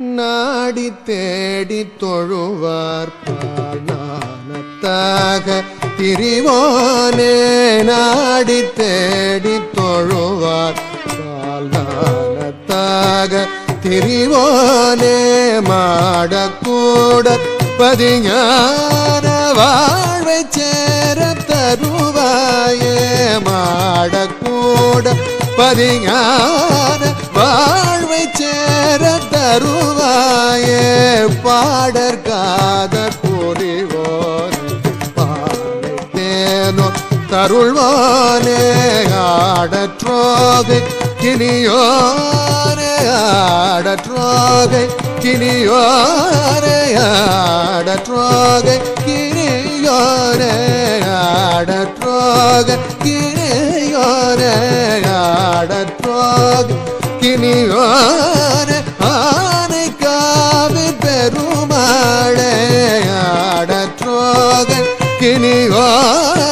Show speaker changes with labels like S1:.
S1: நாடி தேடி தொழுவார் நாணத்தாக திரிவோனே நாடி தேடி தொழுவார் நாணத்தாக திரிவோனே மாடக்கூட பதிஞான வாழ்வை சேர தருவாயே மாடக்கூட பதிஞான வாழ்வை சேர தருவாயே பாடற்காத புரிவோன் பாலை தேனோ தருள்வானே ஆடற்றோகை கினியோரே ஆடற்றோகை கினியோரே ஆடற்றோகை கினியோரே ஆடற்றோகை கினியோரே ஆடற்றோகை கினியோரே ஆனை காவி பெருமாளே ஆடற்றோகை கினியோரே